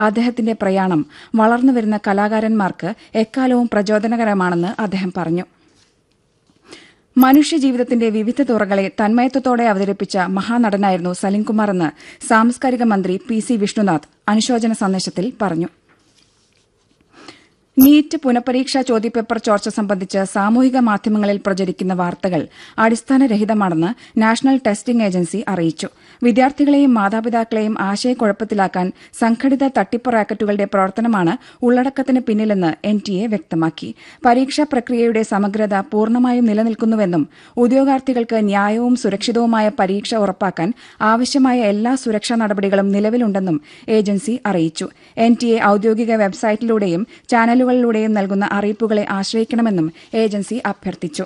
അദ്ദേഹത്തിന്റെ പ്രയാണം വളർന്നുവരുന്ന കലാകാരന്മാർക്ക് എക്കാലവും പ്രചോദനകരമാണെന്ന് അദ്ദേഹം പറഞ്ഞു മനുഷ്യജീവിതത്തിന്റെ വിവിധ തുറകളെ തന്മയത്വത്തോടെ അവതരിപ്പിച്ച മഹാനടനായിരുന്നു സലിംകുമാർ എന്ന് സാംസ്കാരിക മന്ത്രി പി സി വിഷ്ണുനാഥ് അനുശോചന സന്ദേശത്തിൽ പറഞ്ഞു നീറ്റ് പുനഃപരീക്ഷാ ചോദ്യപേപ്പർ ചോർച്ച സംബന്ധിച്ച് സാമൂഹിക മാധ്യമങ്ങളിൽ പ്രചരിക്കുന്ന വാർത്തകൾ അടിസ്ഥാനരഹിതമാണെന്ന് നാഷണൽ ടെസ്റ്റിംഗ് ഏജൻസി അറിയിച്ചു വിദ്യാർത്ഥികളെയും മാതാപിതാക്കളെയും ആശയക്കുഴപ്പത്തിലാക്കാൻ സംഘടിത തട്ടിപ്പ് റാക്കറ്റുകളുടെ പ്രവർത്തനമാണ് ഉള്ളടക്കത്തിന് പിന്നിലെന്ന് എൻ ടി എ വ്യക്തമാക്കി പരീക്ഷാ പ്രക്രിയയുടെ സമഗ്രത പൂർണ്ണമായും നിലനിൽക്കുന്നുവെന്നും ഉദ്യോഗാർത്ഥികൾക്ക് ന്യായവും സുരക്ഷിതവുമായ പരീക്ഷ ഉറപ്പാക്കാൻ ആവശ്യമായ എല്ലാ സുരക്ഷാ നടപടികളും നിലവിലുണ്ടെന്നും ഏജൻസി അറിയിച്ചു എൻ ടി എ ഔദ്യോഗിക വെബ്സൈറ്റിലൂടെയും ചാനലുകളിലൂടെയും നൽകുന്ന അറിയിപ്പുകളെ ആശ്രയിക്കണമെന്നും ഏജൻസി അഭ്യർത്ഥിച്ചു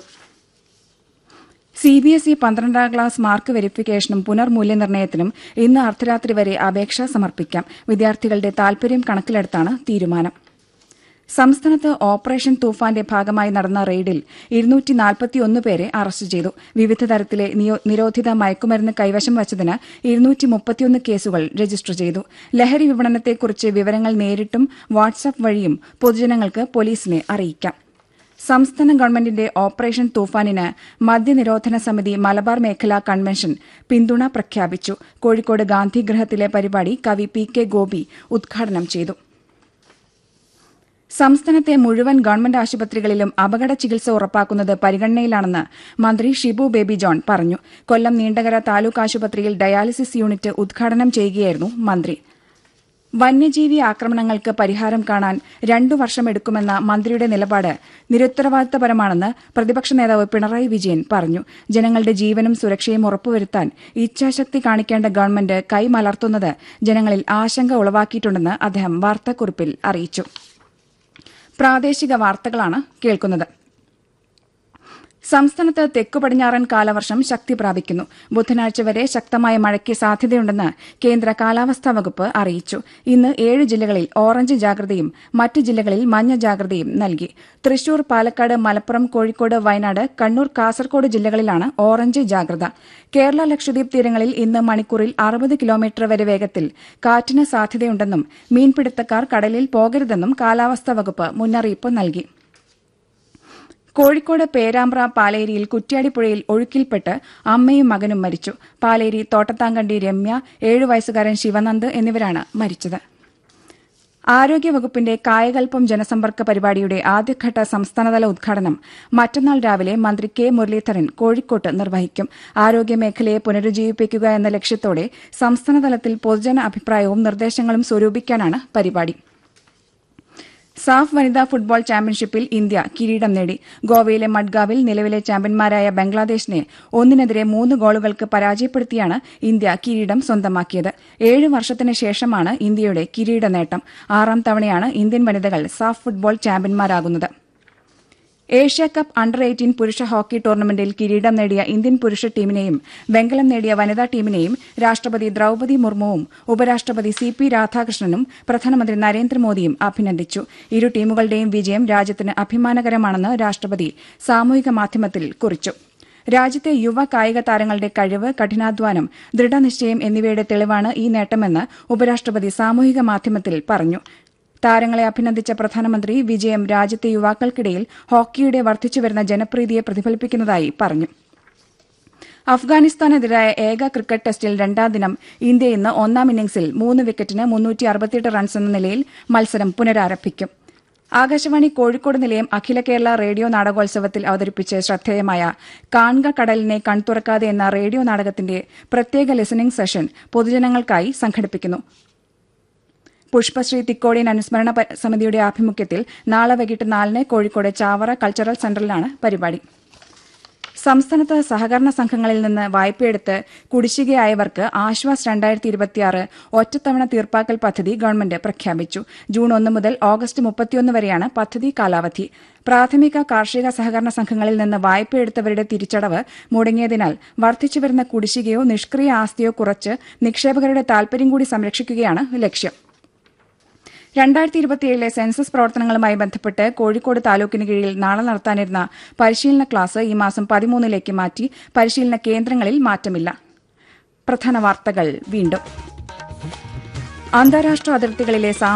സി ബി എസ് ഇ പന്ത്രണ്ടാം ക്ലാസ് മാർക്ക് വെരിഫിക്കേഷനും പുനർമൂല്യനിർണ്ണയത്തിനും ഇന്ന് അർദ്ധരാത്രി വരെ അപേക്ഷ സമർപ്പിക്കാം വിദ്യാർത്ഥികളുടെ താൽപര്യം കണക്കിലെടുത്താണ് തീരുമാനം സംസ്ഥാനത്ത് ഓപ്പറേഷൻ തൂഫാന്റെ ഭാഗമായി നടന്ന റെയ്ഡിൽ ഇരുന്നൂറ്റി നാൽപ്പത്തിയൊന്ന് പേരെ അറസ്റ്റ് ചെയ്തു വിവിധ തരത്തിലെ നിയോ- നിരോധിത മയക്കുമരുന്ന് കൈവശം വച്ചതിന് ഇരുന്നൂറ്റി മുപ്പത്തിയൊന്ന് കേസുകൾ രജിസ്റ്റർ ചെയ്തു ലഹരി വിപണനത്തെക്കുറിച്ച് വിവരങ്ങൾ നേരിട്ടും വാട്സ്ആപ്പ് വഴിയും പൊതുജനങ്ങൾക്ക് പോലീസിനെ അറിയിക്കാം സംസ്ഥാന ഗവൺമെന്റിന്റെ ഓപ്പറേഷൻ തൂഫാനിന് മദ്യനിരോധന സമിതി മലബാർ മേഖലാ കൺവെൻഷൻ പിന്തുണ പ്രഖ്യാപിച്ചു കോഴിക്കോട് ഗാന്ധിഗൃഹത്തിലെ പരിപാടി കവി പി കെ ഗോപി ഉദ്ഘാടനം ചെയ്തു സംസ്ഥാനത്തെ മുഴുവൻ ഗവൺമെന്റ് ആശുപത്രികളിലും അപകട ചികിത്സ ഉറപ്പാക്കുന്നത് പരിഗണനയിലാണെന്ന് മന്ത്രി ഷിബു ബേബി ജോൺ പറഞ്ഞു കൊല്ലം നീണ്ടകര താലൂക്ക് ആശുപത്രിയിൽ ഡയാലിസിസ് യൂണിറ്റ് ഉദ്ഘാടനം ചെയ്യുകയായിരുന്നു മന്ത്രി വന്യജീവി ആക്രമണങ്ങൾക്ക് പരിഹാരം കാണാൻ രണ്ടു വർഷമെടുക്കുമെന്ന മന്ത്രിയുടെ നിലപാട് നിരുത്തരവാദിത്തപരമാണെന്ന് പ്രതിപക്ഷ നേതാവ് പിണറായി വിജയൻ പറഞ്ഞു ജനങ്ങളുടെ ജീവനും സുരക്ഷയും ഉറപ്പുവരുത്താൻ ഇച്ഛാശക്തി കാണിക്കേണ്ട ഗവൺമെന്റ് കൈമലർത്തുന്നത് ജനങ്ങളിൽ ആശങ്ക ഉളവാക്കിയിട്ടുണ്ടെന്ന് അദ്ദേഹം വാർത്താക്കുറിപ്പിൽ അറിയിച്ചു പ്രാദേശിക വാർത്തകളാണ് കേൾക്കുന്നത് സംസ്ഥാനത്ത് തെക്കു പടിഞ്ഞാറൻ കാലവർഷം ശക്തി പ്രാപിക്കുന്നു ബുധനാഴ്ച വരെ ശക്തമായ മഴയ്ക്ക് സാധ്യതയുണ്ടെന്ന് കേന്ദ്ര കാലാവസ്ഥാ വകുപ്പ് അറിയിച്ചു ഇന്ന് ഏഴ് ജില്ലകളിൽ ഓറഞ്ച് ജാഗ്രതയും മറ്റ് ജില്ലകളിൽ മഞ്ഞ ജാഗ്രതയും നൽകി തൃശൂർ പാലക്കാട് മലപ്പുറം കോഴിക്കോട് വയനാട് കണ്ണൂർ കാസർകോട് ജില്ലകളിലാണ് ഓറഞ്ച് ജാഗ്രത കേരള ലക്ഷദ്വീപ് തീരങ്ങളിൽ ഇന്ന് മണിക്കൂറിൽ അറുപത് കിലോമീറ്റർ വരെ വേഗത്തിൽ കാറ്റിന് സാധ്യതയുണ്ടെന്നും മീൻപിടുത്തക്കാർ കടലിൽ പോകരുതെന്നും കാലാവസ്ഥാ വകുപ്പ് മുന്നറിയിപ്പ് നൽകി കോഴിക്കോട് പേരാമ്പ്ര പാലേരിയിൽ കുറ്റ്യാടിപ്പുഴയിൽ ഒഴുക്കിൽപ്പെട്ട് അമ്മയും മകനും മരിച്ചു പാലേരി തോട്ടത്താങ്കണ്ടി രമ്യ ഏഴു വയസ്സുകാരൻ ശിവനന്ദ് എന്നിവരാണ് മരിച്ചത് ആരോഗ്യവകുപ്പിന്റെ കായകൽപ്പം ജനസമ്പർക്ക പരിപാടിയുടെ ആദ്യഘട്ട സംസ്ഥാനതല ഉദ്ഘാടനം മറ്റന്നാൾ രാവിലെ മന്ത്രി കെ മുരളീധരൻ കോഴിക്കോട്ട് നിർവഹിക്കും ആരോഗ്യമേഖലയെ പുനരുജ്ജീവിപ്പിക്കുക എന്ന ലക്ഷ്യത്തോടെ സംസ്ഥാനതലത്തിൽ പൊതുജന അഭിപ്രായവും നിർദ്ദേശങ്ങളും സ്വരൂപിക്കാനാണ് പരിപാടി സാഫ് വനിതാ ഫുട്ബോൾ ചാമ്പ്യൻഷിപ്പിൽ ഇന്ത്യ കിരീടം നേടി ഗോവയിലെ മഡ്ഗാവിൽ നിലവിലെ ചാമ്പ്യന്മാരായ ബംഗ്ലാദേശിനെ ഒന്നിനെതിരെ മൂന്ന് ഗോളുകൾക്ക് പരാജയപ്പെടുത്തിയാണ് ഇന്ത്യ കിരീടം സ്വന്തമാക്കിയത് ഏഴ് വർഷത്തിന് ശേഷമാണ് ഇന്ത്യയുടെ കിരീട നേട്ടം ആറാം തവണയാണ് ഇന്ത്യൻ വനിതകൾ സാഫ് ഫുട്ബോൾ ചാമ്പ്യന്മാരാകുന്നത് ഏഷ്യ കപ്പ് അണ്ടർ എയ്റ്റീൻ പുരുഷ ഹോക്കി ടൂർണമെന്റിൽ കിരീടം നേടിയ ഇന്ത്യൻ പുരുഷ ടീമിനെയും വെങ്കലം നേടിയ വനിതാ ടീമിനെയും രാഷ്ട്രപതി ദ്രൌപതി മുർമുവും ഉപരാഷ്ട്രപതി സി പി രാധാകൃഷ്ണനും പ്രധാനമന്ത്രി നരേന്ദ്രമോദിയും അഭിനന്ദിച്ചു ഇരു ടീമുകളുടെയും വിജയം രാജ്യത്തിന് അഭിമാനകരമാണെന്ന് രാഷ്ട്രപതി സാമൂഹിക മാധ്യമത്തിൽ കുറിച്ചു രാജ്യത്തെ യുവ കായിക താരങ്ങളുടെ കഴിവ് കഠിനാധ്വാനം ദൃഢനിശ്ചയം എന്നിവയുടെ തെളിവാണ് ഈ നേട്ടമെന്ന് ഉപരാഷ്ട്രപതി സാമൂഹിക മാധ്യമത്തിൽ പറഞ്ഞു താരങ്ങളെ അഭിനന്ദിച്ച പ്രധാനമന്ത്രി വിജയം രാജ്യത്തെ യുവാക്കൾക്കിടയിൽ ഹോക്കിയുടെ വർദ്ധിച്ചുവരുന്ന ജനപ്രീതിയെ പ്രതിഫലിപ്പിക്കുന്നതായി പറഞ്ഞു അഫ്ഗാനിസ്ഥാനെതിരായ ഏക ക്രിക്കറ്റ് ടെസ്റ്റിൽ രണ്ടാം ദിനം ഇന്ത്യ ഇന്ന് ഒന്നാം ഇന്നിംഗ്സിൽ മൂന്ന് വിക്കറ്റിന് മുന്നൂറ്റി അറുപത്തിയെട്ട് റൺസ് എന്ന നിലയിൽ മത്സരം പുനരാരംഭിക്കും ആകാശവാണി കോഴിക്കോട് നിലയം അഖില കേരള റേഡിയോ നാടകോത്സവത്തിൽ അവതരിപ്പിച്ച് ശ്രദ്ധേയമായ കാൺക കടലിനെ കൺതുറക്കാതെ എന്ന റേഡിയോ നാടകത്തിന്റെ പ്രത്യേക ലിസണിംഗ് സെഷൻ പൊതുജനങ്ങൾക്കായി സംഘടിപ്പിക്കുന്നു പുഷ്പശ്രീ തിക്കോടിയൻ അനുസ്മരണ പ- സമിതിയുടെ ആഭിമുഖ്യത്തിൽ നാളെ വൈകിട്ട് നാലിന് കോഴിക്കോട് ചാവറ കൾച്ചറൽ സെന്ററിലാണ് പരിപാടി സംസ്ഥാനത്ത് സഹകരണ സംഘങ്ങളിൽ നിന്ന് വായ്പയെടുത്ത് കുടിശ്ശികയായവർക്ക് ആശ്വാസ് രണ്ടായിരത്തി ഇരുപത്തിയാറ് ഒറ്റത്തവണ തീർപ്പാക്കൽ പദ്ധതി ഗവൺമെന്റ് പ്രഖ്യാപിച്ചു ജൂൺ ഒന്ന് മുതൽ ഓഗസ്റ്റ് മുപ്പത്തിയൊന്ന് വരെയാണ് പദ്ധതി കാലാവധി പ്രാഥമിക കാർഷിക സഹകരണ സംഘങ്ങളിൽ നിന്ന് വായ്പയെടുത്തവരുടെ തിരിച്ചടവ് മുടങ്ങിയതിനാൽ വർദ്ധിച്ചുവരുന്ന കുടിശ്ശികയോ നിഷ്ക്രിയ ആസ്തിയോ കുറച്ച് നിക്ഷേപകരുടെ താൽപര്യം കൂടി സംരക്ഷിക്കുകയാണ് ലക്ഷ്യം രണ്ടായിരത്തി ഇരുപത്തിയേഴിലെ സെൻസസ് പ്രവർത്തനങ്ങളുമായി ബന്ധപ്പെട്ട് കോഴിക്കോട് താലൂക്കിന് കീഴിൽ നാളെ നടത്താനിരുന്ന പരിശീലന ക്ലാസ് ഈ മാസം പതിമൂന്നിലേക്ക് മാറ്റി പരിശീലന കേന്ദ്രങ്ങളിൽ മാറ്റമില്ല പ്രധാന വാർത്തകൾ വീണ്ടും അന്താരാഷ്ട്ര അതിർത്തികളിലെ